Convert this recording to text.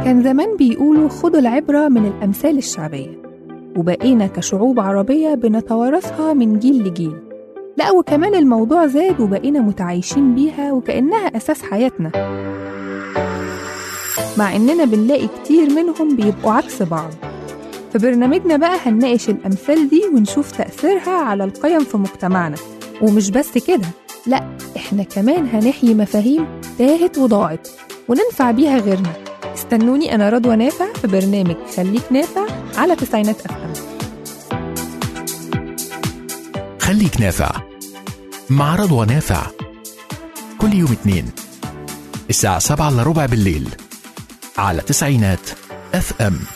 كان زمان بيقولوا خدوا العبرة من الأمثال الشعبية وبقينا كشعوب عربية بنتوارثها من جيل لجيل لا وكمان الموضوع زاد وبقينا متعايشين بيها وكأنها أساس حياتنا مع إننا بنلاقي كتير منهم بيبقوا عكس بعض في برنامجنا بقى هنناقش الأمثال دي ونشوف تأثيرها على القيم في مجتمعنا ومش بس كده لا إحنا كمان هنحيي مفاهيم تاهت وضاعت وننفع بيها غيرنا استنوني أنا رضوى نافع في برنامج خليك نافع على تسعينات أفهم خليك نافع مع رضوى نافع كل يوم اثنين الساعة سبعة إلا ربع بالليل على تسعينات اف ام